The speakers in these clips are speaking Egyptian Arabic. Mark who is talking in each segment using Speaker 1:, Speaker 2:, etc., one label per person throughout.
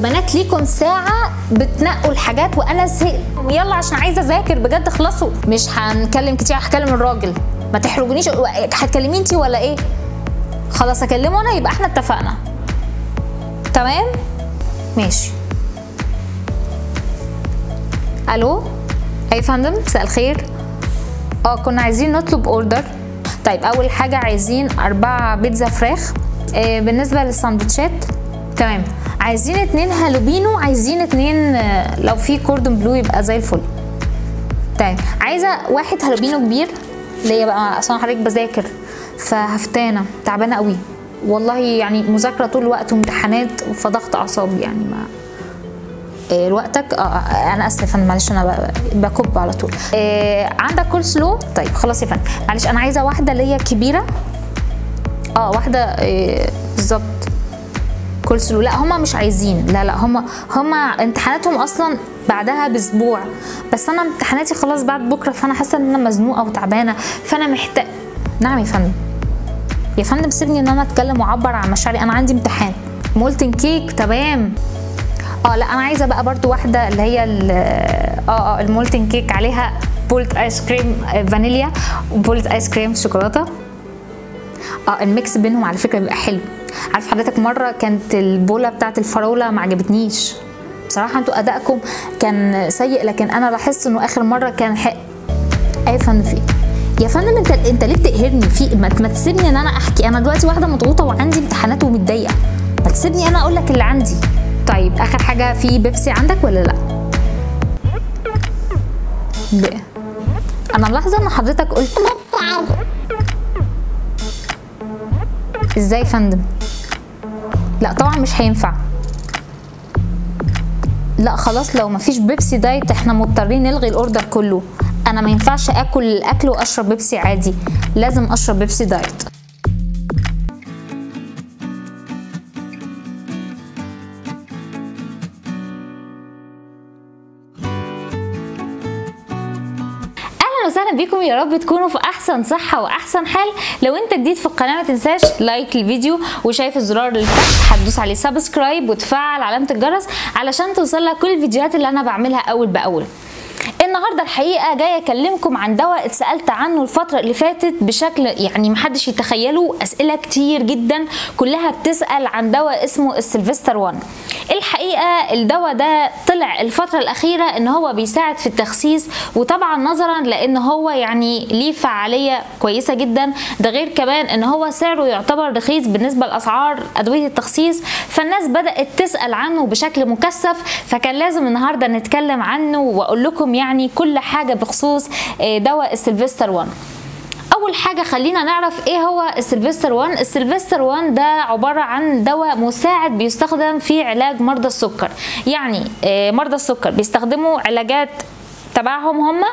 Speaker 1: بنات ليكم ساعه بتنقوا الحاجات وانا زهقت يلا عشان عايزه اذاكر بجد خلصوا مش هنتكلم كتير هكلم الراجل ما تحرجونيش هتكلمي انتي ولا ايه خلاص اكلمه انا يبقى احنا اتفقنا تمام ماشي الو اي فندم مساء الخير اه كنا عايزين نطلب اوردر طيب اول حاجه عايزين اربعة بيتزا فراخ آه بالنسبه للساندوتشات تمام عايزين اتنين هالوبينو عايزين اتنين آه لو في كوردون بلو يبقى زي الفل تمام عايزه واحد هالوبينو كبير ليا بقى اصلا حضرتك بذاكر فهفتانه تعبانه قوي والله يعني مذاكره طول الوقت وامتحانات فضغط اعصاب يعني ما إيه وقتك اه انا اسفه يا فندم معلش انا ب- بكب على طول إيه عندك كول سلو طيب خلاص يا فندم معلش انا عايزه واحده اللي هي كبيره اه واحده إيه بالظبط كول سلو لا هما مش عايزين لا لا هما هما امتحاناتهم اصلا بعدها باسبوع بس انا امتحاناتي خلاص بعد بكره فانا حاسه ان انا مزنوقه وتعبانه فانا محتاج نعم يا فندم يا فندم سيبني ان انا اتكلم واعبر عن مشاعري انا عندي امتحان مولتن كيك تمام اه لا انا عايزه بقى برضو واحده اللي هي ال- اه اه المولتن كيك عليها بولت ايس كريم آه، فانيليا وبولت ايس كريم شوكولاته اه الميكس بينهم على فكره بيبقى حلو عارف حضرتك مره كانت البوله بتاعت الفراوله ما عجبتنيش بصراحه انتوا ادائكم كان سيء لكن انا لاحظت انه اخر مره كان حق اي فندم في يا فندم انت انت ليه بتقهرني في ما, ما تسيبني ان انا احكي انا دلوقتي واحده مضغوطه وعندي امتحانات ومتضايقه ما تسيبني انا اقول لك اللي عندي طيب اخر حاجه في بيبسي عندك ولا لا ب... انا ملاحظه ان حضرتك قلت
Speaker 2: بيبسي عادي
Speaker 1: ازاي يا فندم لا طبعا مش هينفع لا خلاص لو مفيش بيبسي دايت احنا مضطرين نلغي الاوردر كله انا ما ينفعش اكل الاكل واشرب بيبسي عادي لازم اشرب بيبسي دايت اهلا وسهلا بيكم يا رب تكونوا في احسن صحه واحسن حال لو انت جديد في القناه ما تنساش لايك الفيديو وشايف الزرار اللي تحت هتدوس عليه سبسكرايب وتفعل علامه الجرس علشان توصلك كل الفيديوهات اللي انا بعملها اول باول النهارده الحقيقه جايه اكلمكم عن دواء اتسالت عنه الفتره اللي فاتت بشكل يعني محدش يتخيله اسئله كتير جدا كلها بتسال عن دواء اسمه السلفستر 1 الحقيقه الدواء ده طلع الفتره الاخيره ان هو بيساعد في التخسيس وطبعا نظرا لان هو يعني ليه فعاليه كويسه جدا ده غير كمان ان هو سعره يعتبر رخيص بالنسبه لاسعار ادويه التخسيس فالناس بدات تسال عنه بشكل مكثف فكان لازم النهارده نتكلم عنه واقول لكم يعني كل حاجه بخصوص آه، دواء السلفستر 1 اول حاجه خلينا نعرف ايه هو السلفستر 1 السلفستر 1 ده عباره عن دواء مساعد بيستخدم في علاج مرضى السكر يعني آه، مرضى السكر بيستخدموا علاجات تبعهم هم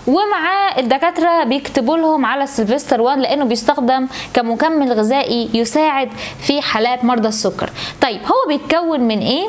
Speaker 1: ومع الدكاتره بيكتبوا لهم على السلفستر 1 لانه بيستخدم كمكمل غذائي يساعد في حالات مرضى السكر طيب هو بيتكون من ايه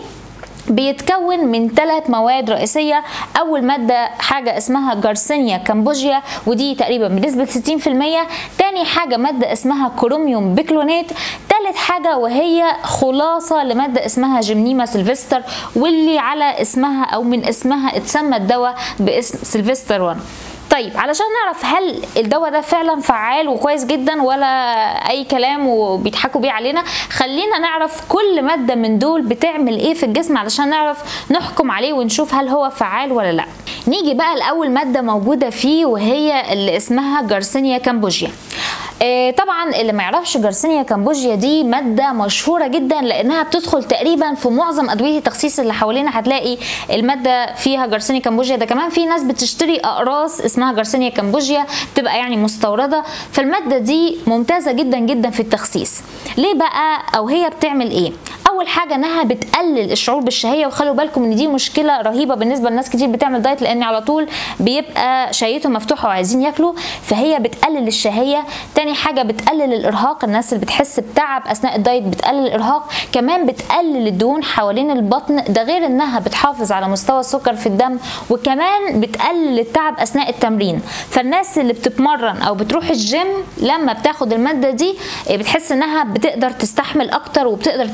Speaker 1: بيتكون من ثلاث مواد رئيسية أول مادة حاجة اسمها جارسينيا كامبوجيا ودي تقريبا بنسبة 60% تاني حاجة مادة اسمها كروميوم بيكلونات تالت حاجة وهي خلاصة لمادة اسمها جمنيما سيلفستر واللي على اسمها أو من اسمها اتسمى الدواء باسم سيلفستر 1 طيب علشان نعرف هل الدواء ده فعلا فعال وكويس جدا ولا اي كلام وبيضحكوا بيه علينا خلينا نعرف كل ماده من دول بتعمل ايه في الجسم علشان نعرف نحكم عليه ونشوف هل هو فعال ولا لا نيجي بقى لاول ماده موجوده فيه وهي اللي اسمها جارسينيا كامبوجيا آه، طبعا اللي ما يعرفش جارسينيا كامبوجيا دي ماده مشهوره جدا لانها بتدخل تقريبا في معظم ادويه التخسيس اللي حوالينا هتلاقي الماده فيها جارسينيا كامبوجيا ده كمان في ناس بتشتري اقراص اسمها جارسينيا كامبوجيا تبقى يعني مستورده فالماده دي ممتازه جدا جدا في التخسيس ليه بقى او هي بتعمل ايه اول حاجه انها بتقلل الشعور بالشهيه وخلوا بالكم ان دي مشكله رهيبه بالنسبه لناس كتير بتعمل دايت لان على طول بيبقى شهيتهم مفتوحه وعايزين ياكلوا فهي بتقلل الشهيه تاني حاجه بتقلل الارهاق الناس اللي بتحس بتعب اثناء الدايت بتقلل الارهاق كمان بتقلل الدهون حوالين البطن ده غير انها بتحافظ على مستوى السكر في الدم وكمان بتقلل التعب اثناء التمرين فالناس اللي بتتمرن او بتروح الجيم لما بتاخد الماده دي بتحس انها بتقدر تستحمل اكتر وبتقدر تلعب لفترات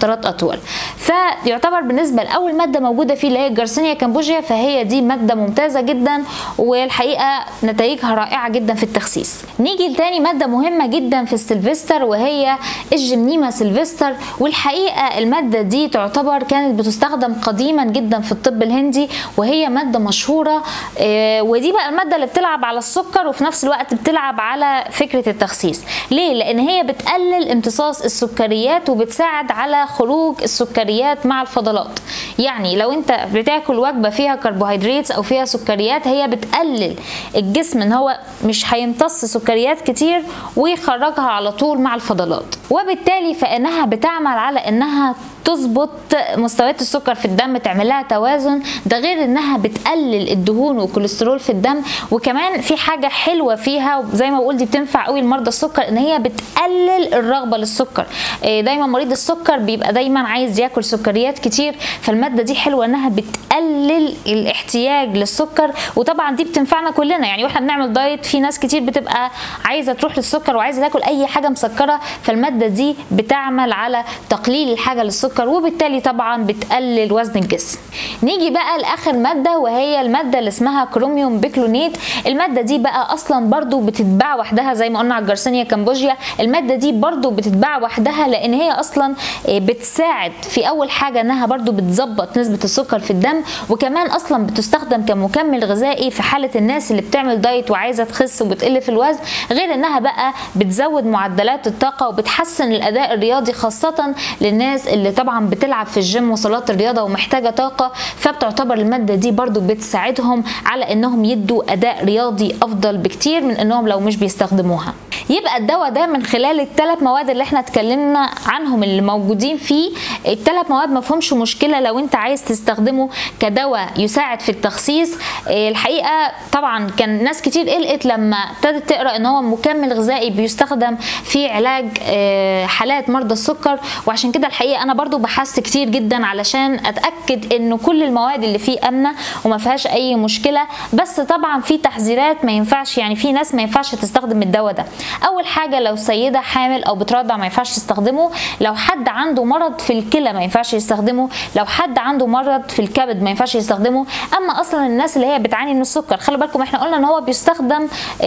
Speaker 1: فترات اطول فيعتبر بالنسبه لاول ماده موجوده فيه اللي هي الجارسينيا كامبوجيا فهي دي ماده ممتازه جدا والحقيقه نتائجها رائعه جدا في التخسيس نيجي لتاني ماده مهمه جدا في السلفستر وهي الجمنيما سلفستر والحقيقه الماده دي تعتبر كانت بتستخدم قديما جدا في الطب الهندي وهي ماده مشهوره آه، ودي بقى الماده اللي بتلعب على السكر وفي نفس الوقت بتلعب على فكره التخسيس ليه لان هي بتقلل امتصاص السكريات وبتساعد على خروج السكريات مع الفضلات يعني لو انت بتاكل وجبه فيها كربوهيدرات او فيها سكريات هي بتقلل الجسم ان هو مش هيمتص سكريات كتير ويخرجها على طول مع الفضلات وبالتالي فانها بتعمل على انها تظبط مستويات السكر في الدم تعمل لها توازن ده غير انها بتقلل الدهون والكوليسترول في الدم وكمان في حاجه حلوه فيها زي ما بقول دي بتنفع قوي لمرضى السكر ان هي بتقلل الرغبه للسكر إيه دايما مريض السكر بيبقى دايما عايز ياكل سكريات كتير فالماده دي حلوه انها بتقلل الاحتياج للسكر وطبعا دي بتنفعنا كلنا يعني واحنا بنعمل دايت في ناس كتير بتبقى عايزه تروح للسكر وعايزه تاكل اي حاجه مسكره فالماده دي بتعمل على تقليل الحاجه للسكر وبالتالي طبعا بتقلل وزن الجسم نيجي بقى لاخر ماده وهي الماده اللي اسمها كروميوم بيكلونيت الماده دي بقى اصلا برضو بتتباع وحدها زي ما قلنا على الجرسينيا كامبوجيا الماده دي برضو بتتباع وحدها لان هي اصلا بتساعد في اول حاجه انها برضو بتظبط نسبه السكر في الدم وكمان اصلا بتستخدم كمكمل غذائي في حاله الناس اللي بتعمل دايت وعايزه تخس وبتقل في الوزن غير انها بقى بتزود معدلات الطاقه وبتحسن الاداء الرياضي خاصه للناس اللي طبعا بتلعب في الجيم وصالات الرياضه ومحتاجه طاقه فبتعتبر الماده دي برضو بتساعدهم على انهم يدوا اداء رياضي افضل بكتير من انهم لو مش بيستخدموها يبقى الدواء ده من خلال الثلاث مواد اللي احنا اتكلمنا عنهم اللي موجودين فيه الثلاث مواد ما فيهمش مشكله لو انت عايز تستخدمه كدواء يساعد في التخسيس الحقيقه طبعا كان ناس كتير قلقت لما ابتدت تقرا ان هو مكمل غذائي بيستخدم في علاج حالات مرضى السكر وعشان كده الحقيقه انا برضو بحثت كتير جدا علشان اتاكد انه كل المواد اللي فيه امنه وما فيهاش اي مشكله بس طبعا في تحذيرات ما ينفعش يعني في ناس ما ينفعش تستخدم الدواء ده اول حاجه لو سيده حامل او بترضع ما ينفعش تستخدمه لو حد عنده مرض في الكلى ما ينفعش يستخدمه لو حد عنده مرض في الكبد ما ينفعش يستخدمه اما اصلا الناس اللي هي بتعاني من السكر خلوا بالكم احنا قلنا ان هو بيستخدم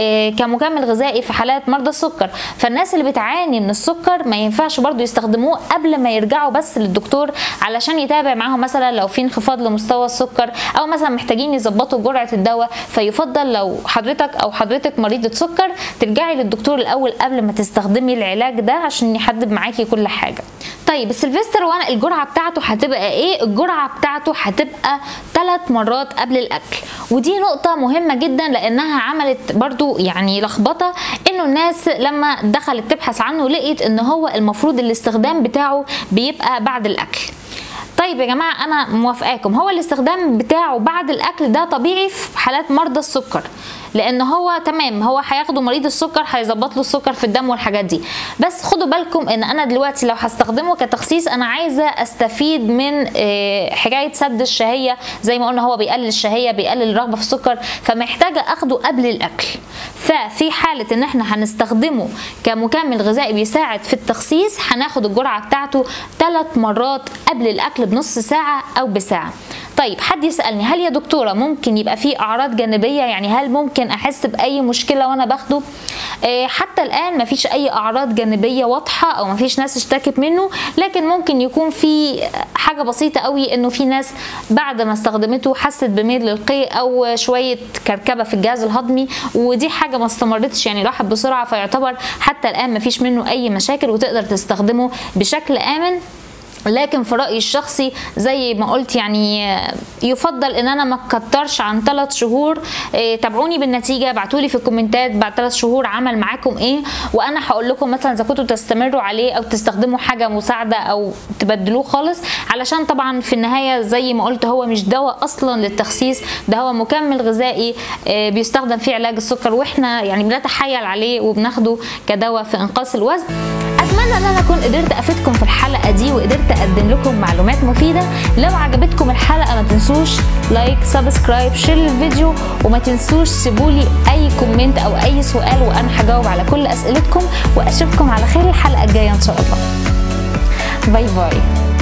Speaker 1: كمكمل غذائي في حالات مرضى السكر فالناس اللي بتعاني من السكر ما ينفعش برضو يستخدموه قبل ما يرجعوا بس للدكتور علشان يتابع معاهم مثلا لو في انخفاض لمستوى السكر او مثلا محتاجين يظبطوا جرعه الدواء فيفضل لو حضرتك او حضرتك مريضه سكر ترجعي للدكتور الاول قبل ما تستخدمي العلاج ده عشان يحدد معاكي كل حاجه طيب السلفستر وانا الجرعه بتاعته هتبقى ايه الجرعه بتاعته هتبقى ثلاث مرات قبل الاكل ودي نقطه مهمه جدا لانها عملت برضو يعني لخبطه انه الناس لما دخلت تبحث عنه لقيت ان هو المفروض الاستخدام بتاعه بيبقى بعد الاكل طيب يا جماعه انا موافقاكم هو الاستخدام بتاعه بعد الاكل ده طبيعي في حالات مرضى السكر لان هو تمام هو هياخده مريض السكر هيظبط له السكر في الدم والحاجات دي بس خدوا بالكم ان انا دلوقتي لو هستخدمه كتخسيس انا عايزه استفيد من حكايه سد الشهيه زي ما قلنا هو بيقلل الشهيه بيقلل الرغبه في السكر فمحتاجه اخده قبل الاكل ففي حاله ان احنا هنستخدمه كمكمل غذائي بيساعد في التخسيس هناخد الجرعه بتاعته ثلاث مرات قبل الاكل بنص ساعه او بساعه طيب حد يسالني هل يا دكتوره ممكن يبقى في اعراض جانبيه يعني هل ممكن احس باي مشكله وانا باخده آه حتى الان مفيش اي اعراض جانبيه واضحه او مفيش ناس اشتكت منه لكن ممكن يكون في حاجه بسيطه قوي انه في ناس بعد ما استخدمته حست بميل للقيء او شويه كركبه في الجهاز الهضمي ودي حاجه ما استمرتش يعني راحت بسرعه فيعتبر حتى الان مفيش منه اي مشاكل وتقدر تستخدمه بشكل امن لكن في رايي الشخصي زي ما قلت يعني يفضل ان انا ما اكترش عن 3 شهور تابعوني بالنتيجه ابعتوا لي في الكومنتات بعد 3 شهور عمل معاكم ايه وانا هقول لكم مثلا اذا كنتوا تستمروا عليه او تستخدموا حاجه مساعده او تبدلوه خالص علشان طبعا في النهايه زي ما قلت هو مش دواء اصلا للتخسيس ده هو مكمل غذائي بيستخدم في علاج السكر واحنا يعني بنتحايل عليه وبناخده كدواء في انقاص الوزن اتمنى ان انا اكون قدرت افيدكم في الحلقه دي وقدرت اقدم لكم معلومات مفيده لو عجبتكم الحلقه ما تنسوش لايك سبسكرايب شير الفيديو وما تنسوش سيبولي اي كومنت او اي سؤال وانا هجاوب على كل اسئلتكم واشوفكم على خير الحلقه الجايه ان شاء الله باي باي